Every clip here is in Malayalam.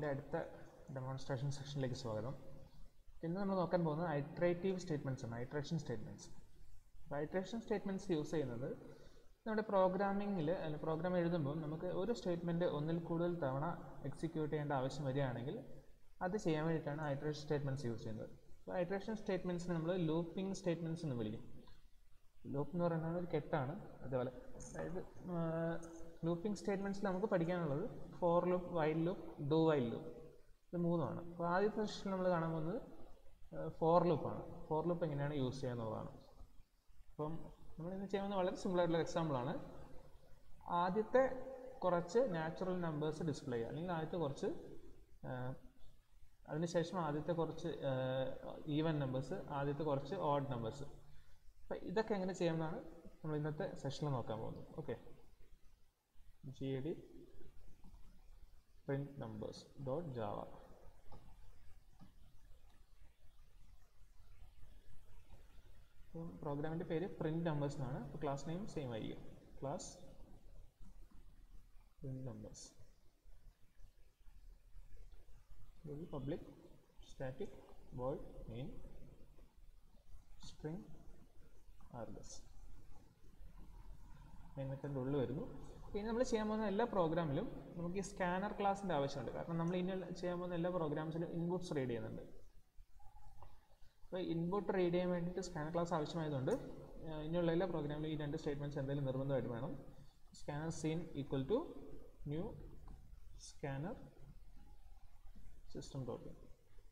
എൻ്റെ അടുത്ത ഡെമോൺസ്ട്രേഷൻ സെക്ഷനിലേക്ക് സ്വാഗതം ഇന്ന് നമ്മൾ നോക്കാൻ പോകുന്നത് ഐട്രേറ്റീവ് സ്റ്റേറ്റ്മെൻറ്റ്സ് ആണ് ഐട്രേഷൻ സ്റ്റേറ്റ്മെൻറ്റ്സ് അപ്പോൾ ഐട്രേഷൻ സ്റ്റേറ്റ്മെൻറ്റ്സ് യൂസ് ചെയ്യുന്നത് നമ്മുടെ പ്രോഗ്രാമിങ്ങിൽ അല്ലെങ്കിൽ പ്രോഗ്രാം എഴുതുമ്പോൾ നമുക്ക് ഒരു സ്റ്റേറ്റ്മെൻറ്റ് ഒന്നിൽ കൂടുതൽ തവണ എക്സിക്യൂട്ട് ചെയ്യേണ്ട ആവശ്യം വരികയാണെങ്കിൽ അത് ചെയ്യാൻ വേണ്ടിയിട്ടാണ് ഐട്രേഷൻ സ്റ്റേറ്റ്മെൻറ്റ്സ് യൂസ് ചെയ്യുന്നത് അപ്പോൾ ഐട്രേഷൻ സ്റ്റേറ്റ്മെൻറ്റ്സിന് നമ്മൾ ലൂപ്പിംഗ് സ്റ്റേറ്റ്മെൻറ്റ്സ് എന്ന് വിളിക്കും ലൂപ്പ് എന്ന് പറയുന്നത് ഒരു കെട്ടാണ് അതേപോലെ അതായത് ലൂപ്പിംഗ് സ്റ്റേറ്റ്മെൻറ്റ്സിൽ നമുക്ക് പഠിക്കാനുള്ളത് for loop while loop do while loop ഇത് മൂന്നുമാണ് അപ്പോൾ ആദ്യത്തെ സെഷനിൽ നമ്മൾ കാണാൻ പോകുന്നത് ഫോർ ലൂപ്പാണ് ഫോർ ലൂപ്പ് എങ്ങനെയാണ് യൂസ് ചെയ്യുക എന്നുള്ളതാണ് അപ്പം നമ്മൾ ഇന്ന് ചെയ്യുന്നത് വളരെ സിമ്പിൾ ആയിട്ടുള്ള എക്സാമ്പിളാണ് ആദ്യത്തെ കുറച്ച് നാച്ചുറൽ നമ്പേഴ്സ് ഡിസ്പ്ലേ ചെയ്യുക അല്ലെങ്കിൽ ആദ്യത്തെ കുറച്ച് അതിനുശേഷം ആദ്യത്തെ കുറച്ച് ഈവൻ നമ്പേഴ്സ് ആദ്യത്തെ കുറച്ച് ഓഡ് നമ്പേഴ്സ് അപ്പം ഇതൊക്കെ എങ്ങനെ ചെയ്യാമെന്നാണ് നമ്മൾ ഇന്നത്തെ സെഷനിൽ നോക്കാൻ പോകുന്നത് okay G A D print numbers dot Java പ്രോഗ്രാമിൻ്റെ പേര് പ്രിൻറ്റ് നമ്പേഴ്സ് എന്നാണ് അപ്പോൾ ക്ലാസ് നെയിം സെയിം ആയിരിക്കും class print numbers public static void main string args main മെത്തഡിൻ്റെ ഉള്ളിൽ വരുന്നു ഇനി നമ്മൾ ചെയ്യാൻ പോകുന്ന എല്ലാ പ്രോഗ്രാമിലും നമുക്ക് ഈ സ്കാനർ ക്ലാസ്സിൻ്റെ ആവശ്യമുണ്ട് കാരണം നമ്മൾ ഇനി ചെയ്യാൻ പോകുന്ന എല്ലാ പ്രോഗ്രാംസിലും ഇൻപുട്സ് റീഡ് ചെയ്യുന്നുണ്ട് അപ്പോൾ ഇൻപുട്ട് റീഡ് ചെയ്യാൻ വേണ്ടിയിട്ട് സ്കാനർ ക്ലാസ് ആവശ്യമായതുകൊണ്ട് ഇനിയുള്ള എല്ലാ പ്രോഗ്രാമിലും ഈ രണ്ട് സ്റ്റേറ്റ്മെൻറ്റ്സ് എന്തായാലും നിർബന്ധമായിട്ട് വേണം scanner seen equal to new scanner system dot in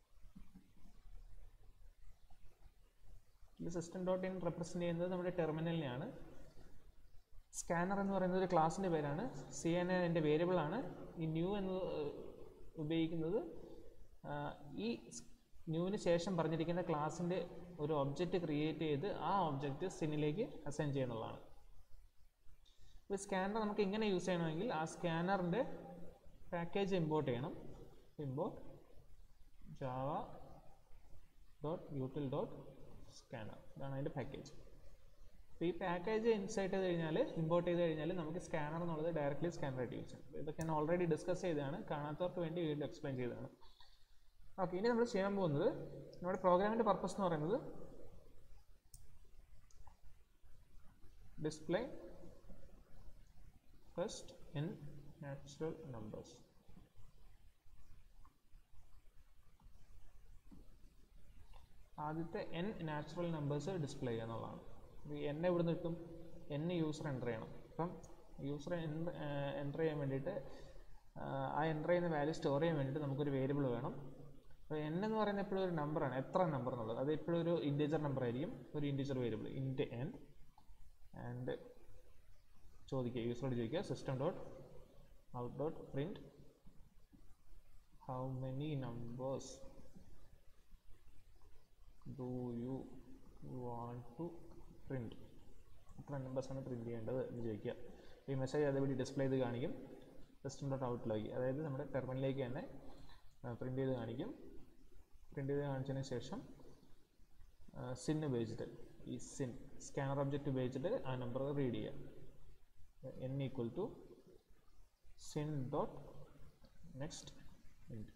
ഇത് സിസ്റ്റം ഡോട്ട് ഇൻ റെപ്രസെൻറ്റ് ചെയ്യുന്നത് നമ്മുടെ ടെർമിനലിനെയാണ് സ്കാനർ എന്ന് പറയുന്നത് ഒരു ക്ലാസ്സിൻ്റെ പേരാണ് സി എൻ എൻ്റെ വേരിയബിളാണ് ഈ ന്യൂ എന്ന് ഉപയോഗിക്കുന്നത് ഈ ന്യൂവിന് ശേഷം പറഞ്ഞിരിക്കുന്ന ക്ലാസ്സിൻ്റെ ഒരു ഒബ്ജക്റ്റ് ക്രിയേറ്റ് ചെയ്ത് ആ ഒബ്ജക്റ്റ് സിനിലേക്ക് അസൈൻ ചെയ്യുന്നതാണ് ഇപ്പോൾ സ്കാനർ നമുക്ക് ഇങ്ങനെ യൂസ് ചെയ്യണമെങ്കിൽ ആ സ്കാനറിൻ്റെ പാക്കേജ് ഇമ്പോർട്ട് ചെയ്യണം import Java dot util dot scanner ഇതാണ് അതിൻ്റെ പാക്കേജ് അപ്പോൾ ഈ പാക്കേജ് ഇൻസേർട്ട് ചെയ്ത് കഴിഞ്ഞാൽ ഇമ്പോർട്ട് ചെയ്ത് കഴിഞ്ഞാൽ നമുക്ക് സ്കാനർ എന്നുള്ളത് ഡയറക്റ്റ്ലി സ്കാനർ ആയിട്ട് യൂസ് ചെയ്യാം ഇതൊക്കെ ഞാൻ ഓൾറെഡി ഡിസ്കസ് ചെയ്തതാണ് കാണാത്തവർക്ക് വേണ്ടി വീണ്ടും എക്സ്പ്ലെയിൻ ചെയ്തതാണ് ഓക്കെ ഇനി നമ്മൾ ചെയ്യാൻ പോകുന്നത് നമ്മുടെ പ്രോഗ്രാമിൻ്റെ പർപ്പസ് എന്ന് പറയുന്നത് display first N natural numbers ആദ്യത്തെ എൻ നാച്ചുറൽ നമ്പേഴ്സ് ഡിസ്പ്ലേ ചെയ്യുക എന്നുള്ളതാണ് ഈ എൻ എവിടെ നിന്ന് കിട്ടും എൻ യൂസർ എൻ്റർ ചെയ്യണം അപ്പം യൂസർ എൻ്റർ ചെയ്യാൻ വേണ്ടിയിട്ട് ആ എൻ്റർ ചെയ്യുന്ന വാല്യൂ സ്റ്റോർ ചെയ്യാൻ വേണ്ടിയിട്ട് നമുക്കൊരു വേരിയബിൾ വേണം അപ്പോൾ എൻ എന്ന് പറയുന്നത് എപ്പോഴും ഒരു നമ്പറാണ് എത്ര നമ്പർ എന്നുള്ളത് അത് എപ്പോഴും ഒരു ഇൻറ്റീജർ നമ്പർ ആയിരിക്കും ഒരു integer variable int N and ചോദിക്കുക യൂസറോട് ചോദിക്കുക system dot out dot print how many numbers do you want to print എത്ര നമ്പേഴ്സാണ് പ്രിൻറ്റ് ചെയ്യേണ്ടത് എന്ന് ചോദിക്കുക ഈ മെസ്സേജ് അതേപടി ഡിസ്പ്ലേ ചെയ്ത് കാണിക്കും സിസ്റ്റം ഡോട്ട് ഔട്ടിലേക്ക് അതായത് നമ്മുടെ ടെർമിനലിലേക്ക് തന്നെ പ്രിൻറ്റ് ചെയ്ത് കാണിക്കും പ്രിൻറ്റ് ചെയ്ത് കാണിച്ചതിന് ശേഷം സിൻ ഉപയോഗിച്ചിട്ട് ഈ സിൻ സ്കാനർ ഒബ്ജക്റ്റ് ഉപയോഗിച്ചിട്ട് ആ നമ്പർ റീഡ് ചെയ്യുക N equal to sin dot next print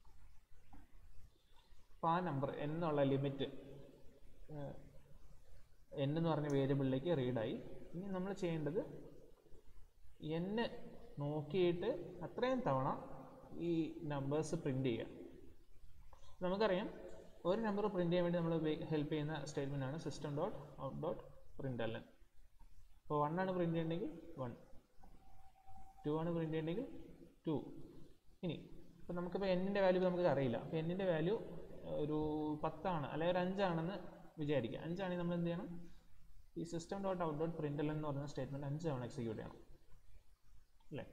അപ്പോൾ ആ നമ്പർ എന്നുള്ള ലിമിറ്റ് എൻ എന്ന് പറഞ്ഞ വേരിയബിളിലേക്ക് റീഡായി ഇനി നമ്മൾ ചെയ്യേണ്ടത് എന്ന് നോക്കിയിട്ട് അത്രയും തവണ ഈ നമ്പേഴ്സ് പ്രിൻ്റ് ചെയ്യുക നമുക്കറിയാം ഒരു നമ്പർ പ്രിൻ്റ് ചെയ്യാൻ വേണ്ടി നമ്മൾ ഹെൽപ്പ് ചെയ്യുന്ന സ്റ്റേറ്റ്മെൻ്റ് ആണ് system dot out dot print അല്ല അപ്പോൾ വൺ ആണ് പ്രിൻ്റ് ചെയ്യണമെങ്കിൽ വൺ ടു ആണ് പ്രിൻ്റ് ചെയ്യണമെങ്കിൽ ടു ഇനി ഇപ്പോൾ നമുക്കിപ്പോൾ എന്നിൻ്റെ വാല്യൂ നമുക്ക് അറിയില്ല അപ്പോൾ എന്നിൻ്റെ വാല്യൂ ഒരു പത്താണ് അല്ലെങ്കിൽ ഒരു അഞ്ചാണെന്ന് വിചാരിക്കുക അഞ്ചാണെങ്കിൽ നമ്മൾ എന്ത് ചെയ്യണം ഈ system dot out dot print എന്ന് പറയുന്ന സ്റ്റേറ്റ്മെൻറ്റ് അഞ്ച് തവണ എക്സിക്യൂട്ട് ചെയ്യണം അല്ലേ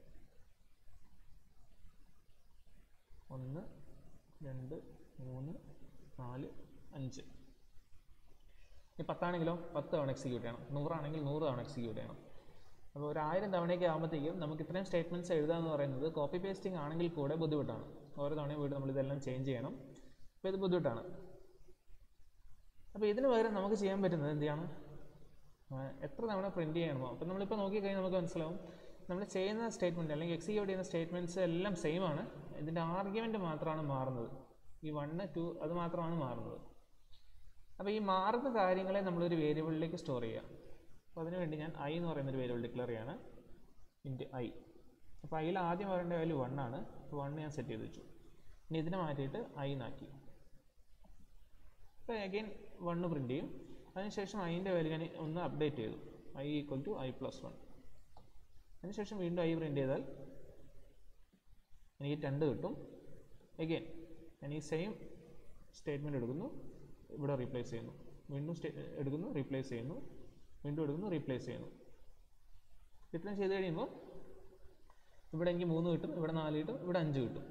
ഒന്ന് രണ്ട് മൂന്ന് നാല് അഞ്ച് ഈ പത്താണെങ്കിലോ പത്ത് തവണ എക്സിക്യൂട്ട് ചെയ്യണം നൂറാണെങ്കിൽ നൂറ് തവണ എക്സിക്യൂട്ട് ചെയ്യണം അപ്പോൾ ഒരു ആയിരം തവണയൊക്കെ ആകുമ്പോഴത്തേക്കും നമുക്ക് ഇത്രയും സ്റ്റേറ്റ്മെൻറ്റ്സ് എഴുതുക എന്ന് പറയുന്നത് കോപ്പി പേസ്റ്റിംഗ് ആണെങ്കിൽ കൂടെ ബുദ്ധിമുട്ടാണ് ഓരോ തവണയും വീണ്ടും നമ്മൾ ഇതെല്ലാം ചേഞ്ച് ചെയ്യണം അപ്പോൾ ഇത് ബുദ്ധിമുട്ടാണ് അപ്പോൾ ഇതിന് പകരം നമുക്ക് ചെയ്യാൻ പറ്റുന്നത് എന്ത് ചെയ്യണം എത്ര തവണ പ്രിൻറ്റ് ചെയ്യണമോ അപ്പോൾ നമ്മളിപ്പോൾ നോക്കിക്കഴിഞ്ഞാൽ നമുക്ക് മനസ്സിലാവും നമ്മൾ ചെയ്യുന്ന സ്റ്റേറ്റ്മെൻറ്റ് അല്ലെങ്കിൽ എക്സിക്യൂട്ട് ചെയ്യുന്ന സ്റ്റേറ്റ്മെൻറ്റ്സ് എല്ലാം സെയിം ആണ് ഇതിൻ്റെ ആർഗ്യുമെൻ്റ് മാത്രമാണ് മാറുന്നത് ഈ വണ്ണ് ടു അത് മാത്രമാണ് മാറുന്നത് അപ്പോൾ ഈ മാറുന്ന കാര്യങ്ങളെ നമ്മളൊരു വേരിയബിളിലേക്ക് സ്റ്റോർ ചെയ്യുക അപ്പോൾ അതിന് വേണ്ടി ഞാൻ ഐ എന്ന് പറയുന്നൊരു വേരിയബിൾ ഡിക്ലെയർ ചെയ്യാണ് ഇൻറ്റ് ഐ അപ്പോൾ അതിൽ ആദ്യം വരേണ്ട വാല്യൂ വൺ ആണ് അപ്പോൾ വണ്ണ് ഞാൻ സെറ്റ് ചെയ്ത് വെച്ചു ഇനി ഇതിനെ മാറ്റിയിട്ട് ഐ എന്നാക്കി അപ്പോൾ അഗെയിൻ വണ്ണ് പ്രിൻറ്റ് ചെയ്യും അതിനുശേഷം ഐൻ്റെ വാല്യൂ ഞാൻ ഒന്ന് അപ്ഡേറ്റ് ചെയ്തു I equal to I plus one അതിനുശേഷം വീണ്ടും ഐ പ്രിൻറ്റ് ചെയ്താൽ എനിക്ക് രണ്ട് കിട്ടും എഗെയിൻ ഞാൻ ഈ സെയിം സ്റ്റേറ്റ്മെൻറ്റ് എടുക്കുന്നു ഇവിടെ റീപ്ലേസ് ചെയ്യുന്നു വീണ്ടും സ്റ്റേ എടുക്കുന്നു റീപ്ലേസ് ചെയ്യുന്നു വീണ്ടും എടുക്കുന്നു റീപ്ലേസ് ചെയ്യുന്നു ഇത്രയും ചെയ്ത് കഴിയുമ്പോൾ ഇവിടെ എനിക്ക് മൂന്ന് കിട്ടും ഇവിടെ നാല് കിട്ടും ഇവിടെ അഞ്ച് കിട്ടും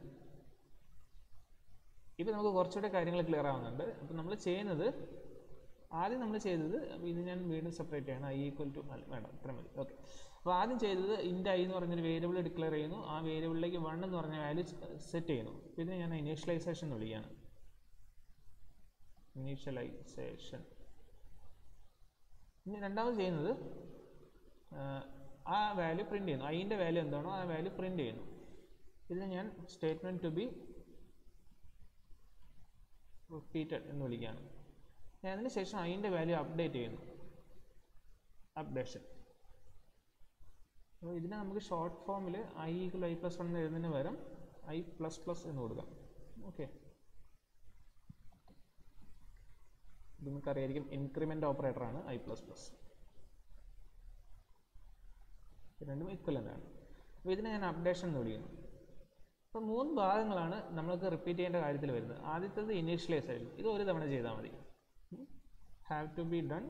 ഇപ്പം നമുക്ക് കുറച്ചുകൂടെ കാര്യങ്ങൾ ക്ലിയർ ആവുന്നുണ്ട് അപ്പം നമ്മൾ ചെയ്യുന്നത് ആദ്യം നമ്മൾ ചെയ്തത് അപ്പോൾ ഇത് ഞാൻ വീണ്ടും സെപ്പറേറ്റ് ചെയ്യണം ഐ ഈക്വൽ ടു അല്ല വേണ്ട ഇത്ര മതി ഓക്കെ അപ്പോൾ ആദ്യം ചെയ്തത് ഇൻ്റെ ഐ എന്ന് പറഞ്ഞൊരു വേരിയബിൾ ഡിക്ലെയർ ചെയ്യുന്നു ആ വേരിയബിളിലേക്ക് വൺ എന്ന് പറഞ്ഞ വാല്യൂ സെറ്റ് ചെയ്യുന്നു അപ്പോൾ ഇതിനെ ഞാൻ ഇനീഷ്യലൈസേഷൻ എന്ന് വിളിക്കുകയാണ് ഇനീഷ്യലൈസേഷൻ ഇനി രണ്ടാമത് ചെയ്യുന്നത് ആ വാല്യൂ പ്രിൻ്റ് ചെയ്യുന്നു ഐൻ്റെ വാല്യൂ എന്താണോ ആ വാല്യൂ പ്രിൻ്റ് ചെയ്യുന്നു ഇതിനെ ഞാൻ സ്റ്റേറ്റ്മെൻറ്റ് ടു ബി റിപ്പീറ്റഡ് എന്ന് വിളിക്കുകയാണ് ഞാൻ അതിന് ശേഷം അതിൻ്റെ വാല്യൂ അപ്ഡേറ്റ് ചെയ്യുന്നു അപ്ഡേഷൻ അപ്പോൾ ഇതിനെ നമുക്ക് ഷോർട്ട് ഫോമിൽ I equal I plus one എന്ന് എഴുതുന്നതിന് പകരം ഐ പ്ലസ് പ്ലസ് എന്ന് കൊടുക്കാം ഓക്കെ ഇത് നമുക്കറിയായിരിക്കും ഇൻക്രിമെൻ്റ് ഓപ്പറേറ്ററാണ് ഐ പ്ലസ് പ്ലസ് രണ്ടും ഇക്വലൻ്റ് ആണ് അപ്പോൾ ഇതിനെ ഞാൻ അപ്ഡേഷൻ എന്ന് വിളിക്കുന്നു അപ്പോൾ മൂന്ന് ഭാഗങ്ങളാണ് നമ്മൾക്ക് റിപ്പീറ്റ് ചെയ്യേണ്ട കാര്യത്തിൽ വരുന്നത് ആദ്യത്തേത് ഇനീഷ്യലൈസേഷൻ ഇത് ഒരു തവണ ചെയ്താൽ മതി have to be done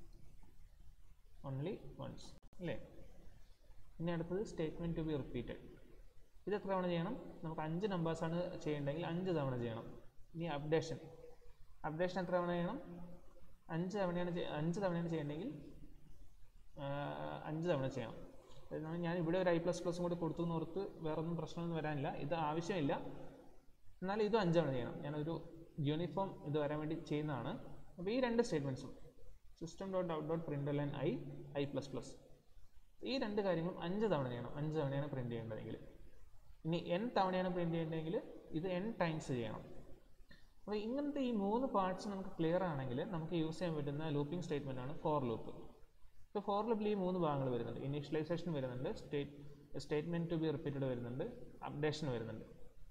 only once അല്ലേ ഇനി അടുത്തത് സ്റ്റേറ്റ്മെൻറ്റ് ടു ബി റിപ്പീറ്റഡ് ഇത് എത്ര തവണ ചെയ്യണം നമുക്ക് അഞ്ച് നമ്പേഴ്സാണ് ചെയ്യേണ്ടതെങ്കിൽ അഞ്ച് തവണ ചെയ്യണം ഇനി അപ്ഡേഷൻ അപ്ഡേഷൻ എത്ര തവണ ചെയ്യണം അഞ്ച് തവണയാണ് അഞ്ച് തവണയാണ് ചെയ്യേണ്ടതെങ്കിൽ അഞ്ച് തവണ ചെയ്യണം ഞാൻ ഇവിടെ ഒരു ഐ പ്ലസ് പ്ലസും കൂടി കൊടുത്തു എന്ന് ഓർത്ത് വേറെ ഒന്നും പ്രശ്നമൊന്നും വരാനില്ല ഇത് ആവശ്യമില്ല എന്നാലും ഇതും അഞ്ച് തവണ ചെയ്യണം ഞാനൊരു യൂണിഫോം ഇത് വരാൻ വേണ്ടി ചെയ്യുന്നതാണ് അപ്പോൾ ഈ രണ്ട് സ്റ്റേറ്റ്മെൻറ്റ്സും system dot out dot print N I I plus plus ഈ രണ്ട് കാര്യങ്ങളും അഞ്ച് തവണ ചെയ്യണം അഞ്ച് തവണയാണ് പ്രിൻറ്റ് ചെയ്യേണ്ടതെങ്കിൽ ഇനി എൻ തവണയാണ് പ്രിൻറ്റ് ചെയ്യേണ്ടതെങ്കിൽ ഇത് എൻ ടൈംസ് ചെയ്യണം അപ്പോൾ ഇങ്ങനത്തെ ഈ മൂന്ന് പാർട്സ് നമുക്ക് ക്ലിയർ ആണെങ്കിൽ നമുക്ക് യൂസ് ചെയ്യാൻ പറ്റുന്ന ലൂപ്പിംഗ് സ്റ്റേറ്റ്മെൻ്റ് ആണ് ഫോർ ലൂപ്പ് ഇപ്പോൾ ഫോർ ലൂപ്പിൽ ഈ മൂന്ന് ഭാഗങ്ങൾ വരുന്നുണ്ട് ഇനീഷ്യലൈസേഷൻ വരുന്നുണ്ട് state statement to be repeated വരുന്നുണ്ട് അപ്ഡേഷൻ വരുന്നുണ്ട്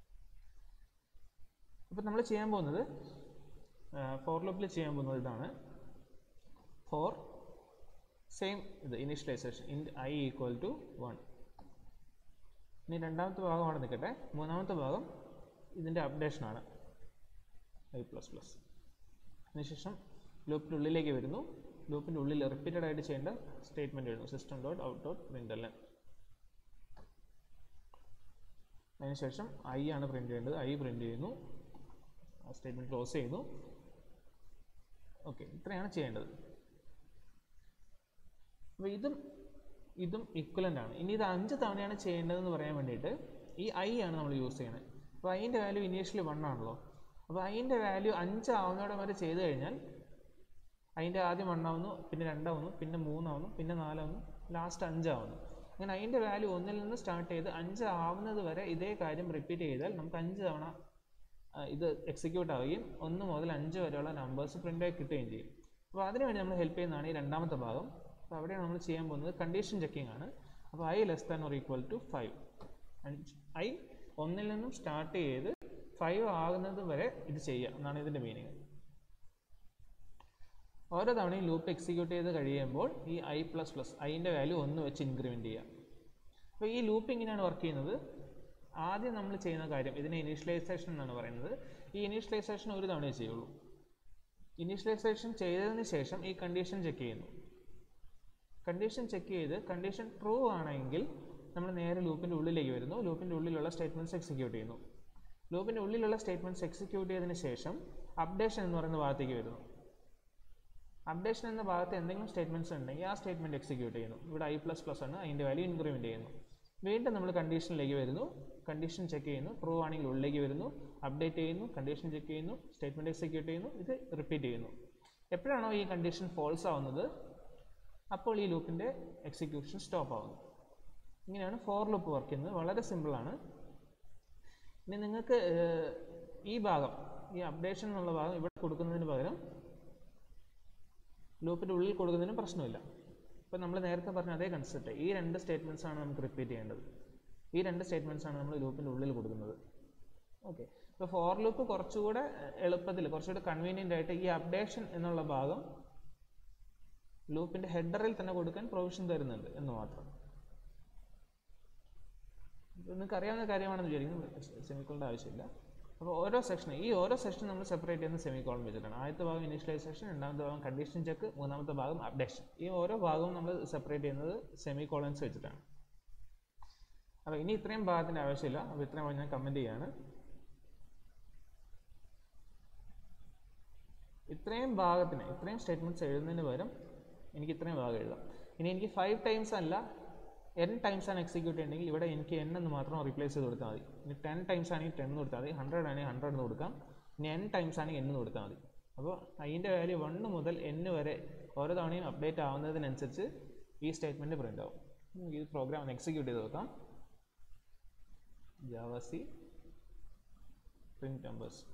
അപ്പോൾ നമ്മൾ ചെയ്യാൻ പോകുന്നത് ഫോർ ലൂപ്പിൽ ചെയ്യാൻ പോകുന്നത് ഇതാണ് ഫോർ സെയിം ഇത് initialization int I equal to one ഇനി രണ്ടാമത്തെ ഭാഗം അവിടെ നിൽക്കട്ടെ മൂന്നാമത്തെ ഭാഗം ഇതിൻ്റെ അപ്ഡേഷനാണ് ഐ പ്ലസ് പ്ലസ് അതിനുശേഷം ലൂപ്പിൻ്റെ ഉള്ളിലേക്ക് വരുന്നു ലൂപ്പിൻ്റെ ഉള്ളിൽ റിപ്പീറ്റഡ് ആയിട്ട് ചെയ്യേണ്ട സ്റ്റേറ്റ്മെൻറ്റ് എഴുതുന്നു system dot out dot print എല്ലാം അതിനുശേഷം ഐ ആണ് പ്രിൻ്റ് ചെയ്യേണ്ടത് ഐ പ്രിൻ്റ് ചെയ്യുന്നു ആ സ്റ്റേറ്റ്മെൻറ്റ് ക്ലോസ് ചെയ്യുന്നു ഓക്കെ ഇത്രയാണ് ചെയ്യേണ്ടത് അപ്പോൾ ഇതും ഇതും ഇക്വലൻ്റ് ആണ് ഇനി ഇത് അഞ്ച് തവണയാണ് ചെയ്യേണ്ടതെന്ന് പറയാൻ വേണ്ടിയിട്ട് ഈ ഐ ആണ് നമ്മൾ യൂസ് ചെയ്യുന്നത് അപ്പോൾ ഐൻ്റെ വാല്യൂ ഇനീഷ്യലി വൺ ആണല്ലോ അപ്പോൾ അതിൻ്റെ വാല്യൂ അഞ്ച് ആവുന്നതോടെ വരെ ചെയ്ത് കഴിഞ്ഞാൽ അതിൻ്റെ ആദ്യം വണ്ണാവുന്നു പിന്നെ രണ്ടാവുന്നു പിന്നെ മൂന്നാവുന്നു പിന്നെ നാലാവുന്നു ലാസ്റ്റ് അഞ്ചാവുന്നു അങ്ങനെ അതിൻ്റെ വാല്യൂ ഒന്നിൽ നിന്ന് സ്റ്റാർട്ട് ചെയ്ത് അഞ്ച് ആവുന്നത് വരെ ഇതേ കാര്യം റിപ്പീറ്റ് ചെയ്താൽ നമുക്ക് അഞ്ച് തവണ ഇത് എക്സിക്യൂട്ട് ആവുകയും ഒന്ന് മുതൽ അഞ്ച് വരെയുള്ള നമ്പേഴ്സ് പ്രിൻ്റായി കിട്ടുകയും ചെയ്യും അപ്പോൾ അതിനുവേണ്ടി നമ്മൾ ഹെൽപ്പ് ചെയ്യുന്നതാണ് ഈ രണ്ടാമത്തെ ഭാഗം അപ്പോൾ അവിടെയാണ് നമ്മൾ ചെയ്യാൻ പോകുന്നത് കണ്ടീഷൻ ചെക്കിംഗ് ആണ് അപ്പോൾ i less than or equal to five i ഒന്നിൽ നിന്നും സ്റ്റാർട്ട് ചെയ്ത് ഫൈവ് ആകുന്നത് വരെ ഇത് ചെയ്യുക എന്നാണ് ഇതിൻ്റെ മീനിങ് ഓരോ തവണയും ലൂപ്പ് എക്സിക്യൂട്ട് ചെയ്ത് കഴിയുമ്പോൾ ഈ ഐ പ്ലസ് പ്ലസ് ഐൻ്റെ വാല്യൂ ഒന്ന് വെച്ച് ഇൻക്രിമെൻറ്റ് ചെയ്യുക അപ്പോൾ ഈ ലൂപ്പ് ഇങ്ങനെയാണ് വർക്ക് ചെയ്യുന്നത് ആദ്യം നമ്മൾ ചെയ്യുന്ന കാര്യം ഇതിനെ ഇനീഷ്യലൈസേഷൻ എന്നാണ് പറയുന്നത് ഈ ഇനീഷ്യലൈസേഷൻ ഒരു തവണയേ ചെയ്യുള്ളൂ ഇനീഷ്യലൈസേഷൻ ചെയ്തതിന് ശേഷം ഈ കണ്ടീഷൻ ചെക്ക് ചെയ്യുന്നു കണ്ടീഷൻ ചെക്ക് ചെയ്ത് കണ്ടീഷൻ ട്രൂ ആണെങ്കിൽ നമ്മൾ നേരെ ലൂപ്പിൻ്റെ ഉള്ളിലേക്ക് വരുന്നു ലൂപ്പിൻ്റെ ഉള്ളിലുള്ള സ്റ്റേറ്റ്മെൻറ്റ്സ് എക്സിക്യൂട്ട് ചെയ്യുന്നു ലൂപ്പിൻ്റെ ഉള്ളിലുള്ള സ്റ്റേറ്റ്മെൻറ്റ്സ് എക്സിക്യൂട്ട് ചെയ്തതിന് ശേഷം അപ്ഡേഷൻ എന്ന് പറയുന്ന ഭാഗത്തേക്ക് വരുന്നു അപ്ഡേഷൻ എന്ന ഭാഗത്ത് എന്തെങ്കിലും സ്റ്റേറ്റ്മെൻറ്റ്സ് ഉണ്ടെങ്കിൽ ആ സ്റ്റേറ്റ്മെൻറ്റ് എക്സിക്യൂട്ട് ചെയ്യുന്നു ഇവിടെ ഐ പ്ലസ് പ്ലസ് ആണ് അതിൻ്റെ വാല്യൂ ഇൻക്രിമെൻറ്റ് ചെയ്യുന്നു വീണ്ടും നമ്മൾ കണ്ടീഷനിലേക്ക് വരുന്നു കണ്ടീഷൻ ചെക്ക് ചെയ്യുന്നു ട്രൂ ആണെങ്കിൽ ഉള്ളിലേക്ക് വരുന്നു അപ്ഡേറ്റ് ചെയ്യുന്നു കണ്ടീഷൻ ചെക്ക് ചെയ്യുന്നു സ്റ്റേറ്റ്മെൻറ്റ് എക്സിക്യൂട്ട് ചെയ്യുന്നു ഇത് റിപ്പീറ്റ് ചെയ്യുന്നു എപ്പോഴാണോ ഈ കണ്ടീഷൻ ഫോൾസ് ആവുന്നത് അപ്പോൾ ഈ ലൂപ്പിൻ്റെ എക്സിക്യൂഷൻ സ്റ്റോപ്പ് ആവുന്നു ഇങ്ങനെയാണ് ഫോർ ലൂപ്പ് വർക്ക് ചെയ്യുന്നത് വളരെ സിമ്പിളാണ് ഇനി നിങ്ങൾക്ക് ഏർ, ഈ ഭാഗം ഈ അപ്ഡേഷൻ എന്നുള്ള ഭാഗം ഇവിടെ കൊടുക്കുന്നതിന് പകരം ലൂപ്പിൻ്റെ ഉള്ളിൽ കൊടുക്കുന്നതിനും പ്രശ്നമില്ല ഇപ്പം നമ്മൾ നേരത്തെ പറഞ്ഞ അതേ കൺസെപ്റ്റ് ഈ രണ്ട് സ്റ്റേറ്റ്മെൻറ്റ്സ് ആണ് നമുക്ക് റിപ്പീറ്റ് ചെയ്യേണ്ടത് ഈ രണ്ട് സ്റ്റേറ്റ്മെൻറ്റ്സ് ആണ് നമ്മൾ ലൂപ്പിൻ്റെ ഉള്ളിൽ കൊടുക്കുന്നത് ഓക്കെ ഇപ്പോൾ ഫോർ ലൂപ്പ് കുറച്ചുകൂടെ എളുപ്പത്തിൽ കുറച്ചുകൂടെ കൺവീനിയൻ്റ് ആയിട്ട് ഈ അപ്ഡേഷൻ എന്നുള്ള ഭാഗം ലൂപ്പിൻ്റെ ഹെഡറിൽ തന്നെ കൊടുക്കാൻ പ്രൊവിഷൻ തരുന്നുണ്ട് എന്ന് മാത്രം ഇത് നിങ്ങൾക്ക് അറിയാവുന്ന കാര്യമാണെന്ന് വിചാരിക്കുന്നു സെമിക്കോളിൻ്റെ ആവശ്യമില്ല അപ്പോൾ ഓരോ സെക്ഷനും ഈ ഓരോ സെക്ഷൻ നമ്മൾ സെപ്പറേറ്റ് ചെയ്യുന്ന സെമിക്കോളം വെച്ചിട്ടാണ് ആദ്യത്തെ ഭാഗം ഇനീഷ്യലൈസേഷൻ രണ്ടാമത്തെ ഭാഗം കണ്ടീഷൻ ചെക്ക് മൂന്നാമത്തെ ഭാഗം അപ്ഡേഷൻ ഈ ഓരോ ഭാഗവും നമ്മൾ സെപ്പറേറ്റ് ചെയ്യുന്നത് സെമി കോളൻസ് വെച്ചിട്ടാണ് അപ്പോൾ ഇനി ഇത്രയും ഭാഗത്തിൻ്റെ ആവശ്യമില്ല അപ്പോൾ ഇത്രയും ഭാഗം ഞാൻ കമൻറ്റ് ചെയ്യാണ് ഇത്രയും ഭാഗത്തിന് ഇത്രയും സ്റ്റേറ്റ്മെൻറ്റ്സ് എഴുതുന്നതിന് പകരം എനിക്ക് ഇത്രയും ഭാഗം എഴുതാം ഇനി എനിക്ക് ഫൈവ് ടൈംസ് അല്ല എൻ ടൈംസ് ആണ് എക്സിക്യൂട്ട് ചെയ്യണമെങ്കിൽ ഇവിടെ എനിക്ക് എൻ എന്ന് മാത്രം റീപ്ലേസ് ചെയ്ത് കൊടുത്താൽ മതി ഇനി ടെൻ ടൈംസ് ആണെങ്കിൽ ടെൻ എന്ന് കൊടുത്താൽ മതി ഹൺഡ്രഡ് ആണെങ്കിൽ ഹൺഡ്രഡ് എന്ന് കൊടുക്കാം ഇനി എൻ ടൈംസ് ആണെങ്കിൽ എൻ എന്ന് കൊടുത്താൽ മതി അപ്പോൾ അതിൻ്റെ വാല്യൂ വണ്ണ് മുതൽ എൻ വരെ ഓരോ തവണയും അപ്ഡേറ്റ് ആവുന്നതിനനുസരിച്ച് ഈ സ്റ്റേറ്റ്മെൻറ്റ് പ്രിൻ്റ് ആവും നമുക്ക് ഈ പ്രോഗ്രാം ഒന്ന് എക്സിക്യൂട്ട് ചെയ്ത് നോക്കാം javac print numbers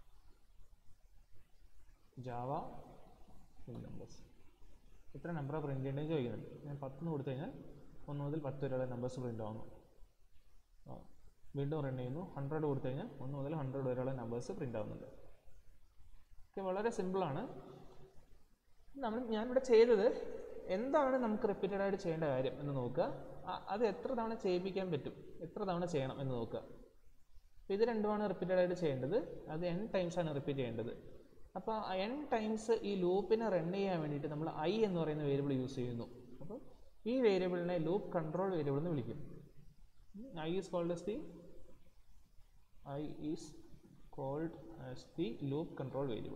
java print numbers എത്ര നമ്പറാണ് പ്രിൻറ്റ് ചെയ്യേണ്ടത് ചോദിക്കുന്നുണ്ട് ഞാൻ പത്തെന്ന് കൊടുത്തു കഴിഞ്ഞാൽ ഒന്ന് മുതൽ പത്ത് വരെയുള്ള നമ്പേഴ്സ് പ്രിൻ്റ് ആവുന്നു ആ, വീണ്ടും റൺ ചെയ്യുന്നു ഹൺഡ്രഡ് കൊടുത്തു കഴിഞ്ഞാൽ ഒന്ന് മുതൽ ഹൺഡ്രഡ് വരെയുള്ള നമ്പേഴ്സ് പ്രിൻ്റ് ആവുന്നുണ്ട് ഓക്കെ വളരെ സിമ്പിളാണ് നമ്മൾ ഞാനിവിടെ ചെയ്തത് എന്താണ് നമുക്ക് റിപ്പീറ്റഡ് ആയിട്ട് ചെയ്യേണ്ട കാര്യം എന്ന് നോക്കുക ആ- അത് എത്ര തവണ ചെയ്യിപ്പിക്കാൻ പറ്റും എത്ര തവണ ചെയ്യണം എന്ന് നോക്കുക അപ്പോൾ ഇത് രണ്ടുമാണ് റിപ്പീറ്റഡ് ആയിട്ട് ചെയ്യേണ്ടത് അത് എൻ ടൈംസ് ആണ് റിപ്പീറ്റ് ചെയ്യേണ്ടത് അപ്പോൾ എൻ ടൈംസ് ഈ ലൂപ്പിനെ റൺ ചെയ്യാൻ വേണ്ടിയിട്ട് നമ്മൾ ഐ എന്ന് പറയുന്ന വേരിയബിൾ യൂസ് ചെയ്യുന്നു അപ്പോൾ ഈ വേരിയബിളിനെ ലൂപ്പ് കൺട്രോൾ വേരിയബിൾ എന്ന് വിളിക്കും i is called as the i is called as the loop control variable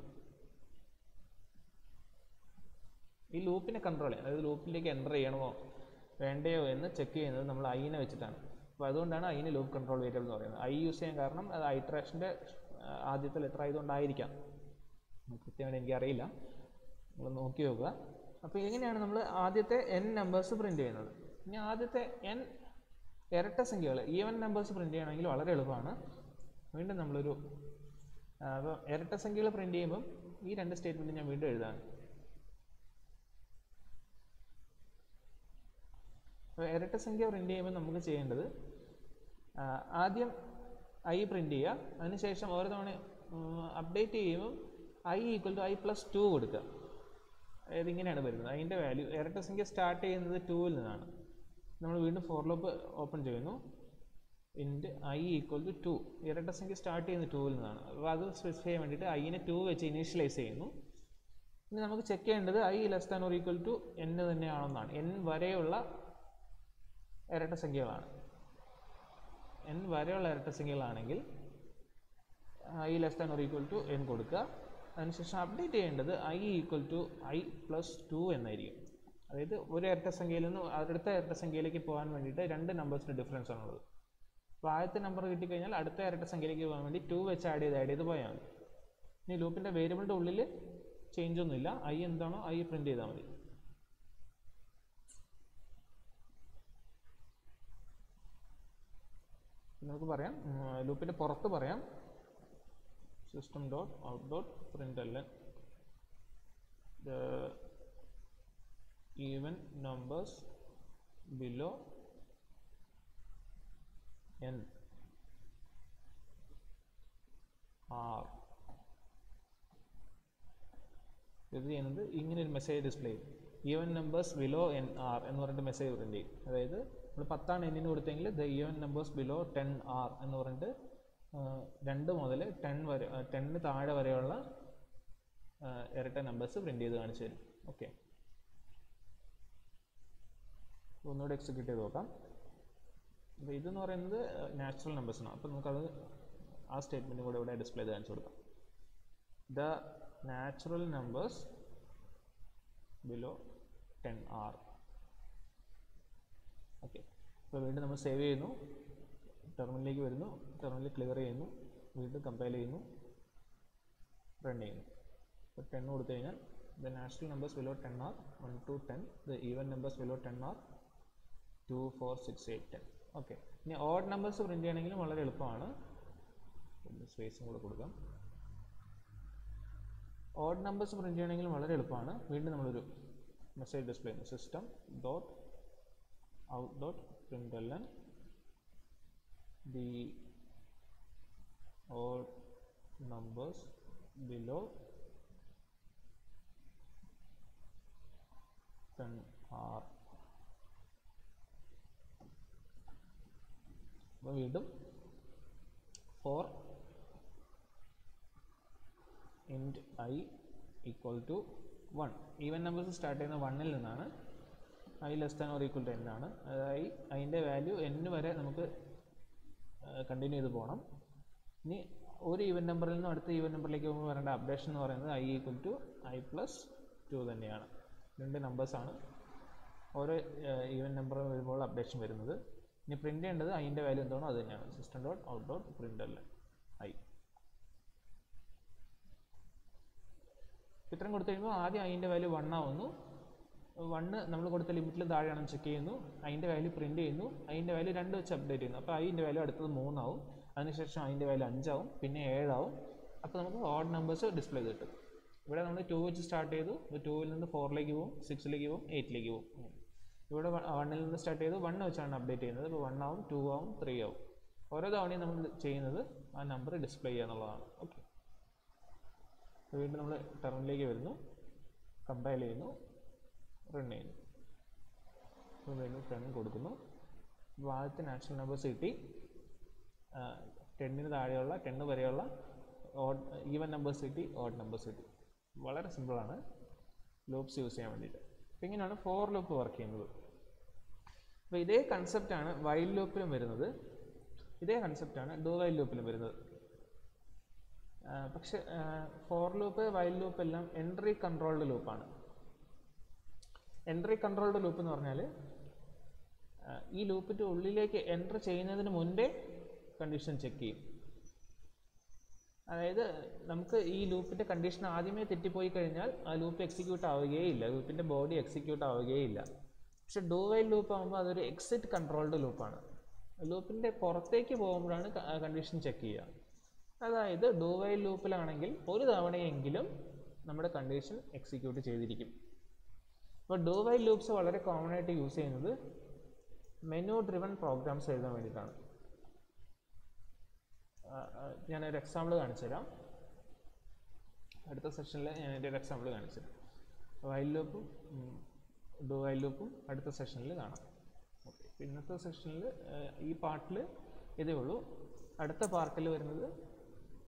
ഈ ലൂപ്പിനെ കൺട്രോൾ ചെയ്യാൻ അതായത് ലൂപ്പിലേക്ക് എൻ്റർ ചെയ്യണമോ വേണ്ടയോ എന്ന് ചെക്ക് ചെയ്യുന്നത് നമ്മൾ ഐനെ വെച്ചിട്ടാണ് അപ്പോൾ അതുകൊണ്ടാണ് ഐന് ലൂപ്പ് കൺട്രോൾ വേരിയബിൾ എന്ന് പറയുന്നത് ഐ യൂസ് ചെയ്യാൻ കാരണം അത് ഐട്രേഷൻ്റെ ആദ്യത്തെ ലെറ്റർ ആയതുകൊണ്ടായിരിക്കാം കൃത്യമായിട്ട് എനിക്കറിയില്ല നിങ്ങൾ നോക്കി നോക്കുക അപ്പോൾ എങ്ങനെയാണ് നമ്മൾ ആദ്യത്തെ എൻ നമ്പേഴ്സ് പ്രിൻറ്റ് ചെയ്യുന്നത് ഇനി ആദ്യത്തെ എൻ ഇരട്ട സംഖ്യകൾ ഈവൻ നമ്പേഴ്സ് പ്രിൻറ്റ് ചെയ്യണമെങ്കിൽ വളരെ എളുപ്പമാണ് വീണ്ടും നമ്മളൊരു ആ, അപ്പോൾ ഇരട്ട സംഖ്യകൾ പ്രിൻറ്റ് ചെയ്യുമ്പം ഈ രണ്ട് സ്റ്റേറ്റ്മെൻറ്റ് ഞാൻ വീണ്ടും എഴുതാണ് അപ്പോൾ ഇരട്ട സംഖ്യ പ്രിൻറ്റ് ചെയ്യുമ്പോൾ നമുക്ക് ചെയ്യേണ്ടത് ആ, ആദ്യം ഐ പ്രിൻറ്റ് ചെയ്യുക അതിനുശേഷം ഓരോ തവണ അപ്ഡേറ്റ് ചെയ്യുമ്പോൾ i equal to I plus two കൊടുക്കുക അതായത് ഇങ്ങനെയാണ് വരുന്നത് അതിൻ്റെ വാല്യൂ ഇരട്ട സംഖ്യ സ്റ്റാർട്ട് ചെയ്യുന്നത് ടൂവിൽ നിന്നാണ് നമ്മൾ വീണ്ടും ഫോർ ലോപ്പ് ഓപ്പൺ ചെയ്യുന്നു int i equal to two ഇരട്ട സംഖ്യ സ്റ്റാർട്ട് ചെയ്യുന്നത് ടൂവിൽ നിന്നാണ് അപ്പോൾ അത് സ്പെസിഫൈ ചെയ്യാൻ വേണ്ടിയിട്ട് ഐനെ ടു വെച്ച് ഇനീഷ്യലൈസ് ചെയ്യുന്നു ഇനി നമുക്ക് ചെക്ക് ചെയ്യേണ്ടത് i less than or equal to n തന്നെയാണെന്നാണ് എൻ വരെയുള്ള ഇരട്ട സംഖ്യകളാണ് എൻ വരെയുള്ള ഇരട്ട സംഖ്യകളാണെങ്കിൽ i less than or equal to n കൊടുക്കുക അതിനുശേഷം അപ്ഡേറ്റ് ചെയ്യേണ്ടത് i equal to I plus two എന്നായിരിക്കും അതായത് ഒരു ഇരട്ട സംഖ്യയിൽ നിന്ന് അടുത്ത ഇരട്ട സംഖ്യയിലേക്ക് പോകാൻ വേണ്ടിയിട്ട് രണ്ട് നമ്പേഴ്സിൻ്റെ ഡിഫറൻസ് ആണുള്ളത് അപ്പോൾ ആദ്യത്തെ നമ്പർ കിട്ടിക്കഴിഞ്ഞാൽ അടുത്ത ഇരട്ട സംഖ്യയിലേക്ക് പോകാൻ വേണ്ടി ടു വെച്ച് ആഡ് ചെയ്ത് ആഡ് ചെയ്ത് പോയാൽ മതി ഇനി ലൂപ്പിൻ്റെ വേരിയബിളിൻ്റെ ഉള്ളിൽ ചേഞ്ച് ഒന്നുമില്ല ഐ എന്താണോ ഐ പ്രിൻറ്റ് ചെയ്താൽ മതി നമുക്ക് പറയാം ലൂപ്പിൻ്റെ പുറത്ത് പറയാം system dot out dot print l the even numbers below n are ഇത് ചെയ്യുന്നത് ഇങ്ങനെ ഒരു മെസ്സേജ് ഡിസ്പ്ലേ ചെയ്യും even numbers below n are എന്ന് പറഞ്ഞിട്ട് മെസ്സേജ് പ്രിൻ്റ് ചെയ്യും അതായത് നമ്മൾ പത്താണ് എന്നിന് കൊടുത്തെങ്കിൽ the even numbers below ten are എന്ന് പറഞ്ഞിട്ട് ആ, രണ്ട് മുതൽ ടെൻ വരെ ടെന്നിന് താഴെ വരെയുള്ള ആ, ഇരട്ട നമ്പേഴ്സ് പ്രിൻ്റ് ചെയ്ത് കാണിച്ചു തരും ഓക്കെ ഒന്നുകൂടെ എക്സിക്യൂട്ട് ചെയ്ത് നോക്കാം അപ്പോൾ ഇതെന്ന് പറയുന്നത് നാച്ചുറൽ നമ്പേഴ്സാണ് അപ്പോൾ നമുക്കത് ആ സ്റ്റേറ്റ്മെൻറ്റും കൂടെ ഇവിടെ ഡിസ്പ്ലേ ചെയ്ത് കാണിച്ചു കൊടുക്കാം the natural numbers below ten are okay അപ്പോൾ വീണ്ടും നമ്മൾ സേവ് ചെയ്യുന്നു ടെർമിനലിലേക്ക് വരുന്നു ടെർമിനൽ ക്ലിയർ ചെയ്യുന്നു വീണ്ടും കമ്പയർ ചെയ്യുന്നു റൺ ചെയ്യുന്നു അപ്പോൾ ടെൻ കൊടുത്തു കഴിഞ്ഞാൽ the natural numbers below ten are one two ten the even numbers below ten are two four six eight ten okay ഇനി ഓഡ് നമ്പേഴ്സ് പ്രിൻറ്റ് ചെയ്യണമെങ്കിലും വളരെ എളുപ്പമാണ് സ്പേസും കൂടെ കൊടുക്കാം ഓഡ് നമ്പേഴ്സ് പ്രിൻറ്റ് ചെയ്യണമെങ്കിൽ വളരെ എളുപ്പമാണ് വീണ്ടും നമ്മളൊരു മെസ്സേജ് ഡിസ്പ്ലേ ചെയ്യുന്നു system dot out dot print l the odd numbers below 10 are അപ്പോൾ വീണ്ടും for int i equal to one even numbers start ചെയ്യുന്ന വണ്ണിൽ നിന്നാണ് i less than or equal to n ആണ് അതായത് അതിൻ്റെ വാല്യൂ എൻ വരെ നമുക്ക് കണ്ടിന്യൂ ചെയ്ത് പോകണം ഇനി ഒരു ഈവൻ നമ്പറിൽ നിന്നും അടുത്ത ഈവൻ നമ്പറിലേക്ക് പോകുമ്പോൾ വരേണ്ട അപ്ഡേഷൻ എന്ന് പറയുന്നത് i equal to I plus two തന്നെയാണ് രണ്ട് നമ്പേഴ്സാണ് ഓരോ ഈവൻ നമ്പർ വരുമ്പോൾ അപ്ഡേഷൻ വരുന്നത് ഇനി പ്രിൻ്റ് ചെയ്യേണ്ടത് അതിൻ്റെ വാല്യൂ എന്താണോ അത് തന്നെയാണ് system dot out dot print അല്ല ഐ ഇത്രയും കൊടുത്തു കഴിയുമ്പോൾ ആദ്യം അതിൻ്റെ വാല്യൂ വൺ ആവുന്നു വണ്ണ് നമ്മൾ കൊടുത്ത ലിമിറ്റിൽ താഴെയാണെന്ന് ചെക്ക് ചെയ്യുന്നു അതിൻ്റെ വാല്യൂ പ്രിൻറ്റ് ചെയ്യുന്നു അതിൻ്റെ വാല്യൂ രണ്ട് വെച്ച് അപ്ഡേറ്റ് ചെയ്യുന്നു അപ്പോൾ അതിൻ്റെ വാല്യൂ അടുത്തത് മൂന്നാവും അതിനുശേഷം അതിൻ്റെ വാല്യൂ അഞ്ചാവും പിന്നെ ഏഴാവും അപ്പോൾ നമുക്ക് ഓഡ് നമ്പേഴ്സ് ഡിസ്പ്ലേ ചെയ്ത് കിട്ടും ഇവിടെ നമ്മൾ ടു വെച്ച് സ്റ്റാർട്ട് ചെയ്തു ടൂവിൽ നിന്ന് ഫോറിലേക്ക് പോകും സിക്സിലേക്ക് പോകും എയ്റ്റിലേക്ക് പോകും ഇവിടെ വണ്ണിൽ നിന്ന് സ്റ്റാർട്ട് ചെയ്ത് വൺ വെച്ചാണ് അപ്ഡേറ്റ് ചെയ്യുന്നത് ഇപ്പോൾ വൺ ആവും ടു ആവും ത്രീ ആവും ഓരോ തവണയും നമ്മൾ ചെയ്യുന്നത് ആ നമ്പർ ഡിസ്പ്ലേ ചെയ്യുക എന്നുള്ളതാണ് ഓക്കെ വീണ്ടും നമ്മൾ ടെർമിലേക്ക് വരുന്നു കമ്പയൽ ചെയ്യുന്നു റൺ ചെയ്യുന്നു അപ്പോൾ വീണ്ടും ടെൻ കൊടുക്കുന്നു അപ്പോൾ ആദ്യത്തെ നാച്ചുറൽ നമ്പേഴ്സ് കിട്ടി ടെന്നിന് താഴെയുള്ള ടെന്ന് വരെയുള്ള ഓഡ് ഈവൻ നമ്പേഴ്സ് കിട്ടി ഓഡ് നമ്പേഴ്സ് കിട്ടി വളരെ സിമ്പിളാണ് ലൂപ്സ് യൂസ് ചെയ്യാൻ വേണ്ടിയിട്ട് അപ്പോൾ ഇങ്ങനെയാണ് ഫോർ ലൂപ്പ് വർക്ക് ചെയ്യുന്നത് അപ്പോൾ ഇതേ കൺസെപ്റ്റാണ് വൈൽ ലൂപ്പിലും വരുന്നത് ഇതേ കൺസെപ്റ്റാണ് ഡു വൈൽ ലൂപ്പിലും വരുന്നത് പക്ഷെ ഫോർ ലൂപ്പ് വൈൽ ലൂപ്പ് എല്ലാം എൻട്രി കൺട്രോൾഡ് ലൂപ്പാണ് എൻട്രി കൺട്രോൾഡ് ലൂപ്പ് എന്ന് പറഞ്ഞാൽ ഈ ലൂപ്പിൻ്റെ ഉള്ളിലേക്ക് എൻ്റർ ചെയ്യുന്നതിന് മുൻപേ കണ്ടീഷൻ ചെക്ക് ചെയ്യും അതായത് നമുക്ക് ഈ ലൂപ്പിൻ്റെ കണ്ടീഷൻ ആദ്യമേ തെറ്റിപ്പോയി കഴിഞ്ഞാൽ ആ ലൂപ്പ് എക്സിക്യൂട്ട് ആവുകയില്ല ലൂപ്പിൻ്റെ ബോഡി എക്സിക്യൂട്ട് ആവുകയില്ല പക്ഷെ ഡു വൈൽ ലൂപ്പ് ആകുമ്പോൾ അതൊരു എക്സിറ്റ് കൺട്രോൾഡ് ലൂപ്പാണ് ലൂപ്പിൻ്റെ പുറത്തേക്ക് പോകുമ്പോഴാണ് കണ്ടീഷൻ ചെക്ക് ചെയ്യുക അതായത് ഡു വൈൽ ലൂപ്പിലാണെങ്കിൽ ഒരു തവണയെങ്കിലും നമ്മുടെ കണ്ടീഷൻ എക്സിക്യൂട്ട് ചെയ്തിരിക്കും അപ്പോൾ ഡു വൈൽ ലൂപ്സ് വളരെ കോമൺ ആയിട്ട് യൂസ് ചെയ്യുന്നത് മെനു ഡ്രിവൺ പ്രോഗ്രാംസ് എഴുതാൻ വേണ്ടിയിട്ടാണ് ഞാനൊരു എക്സാമ്പിൾ കാണിച്ചു തരാം അടുത്ത സെഷനിൽ ഞാൻ എൻ്റെ ഒരു എക്സാമ്പിൾ കാണിച്ചു തരാം വൈൽ ലൂപ്പും ഡു വൈൽ ലൂപ്പും അടുത്ത സെഷനിൽ കാണാം ഓക്കെ ഇന്നത്തെ സെഷനിൽ ഈ പാർട്ടിൽ ഇതേ ഉള്ളൂ അടുത്ത പാർട്ടിൽ വരുന്നത്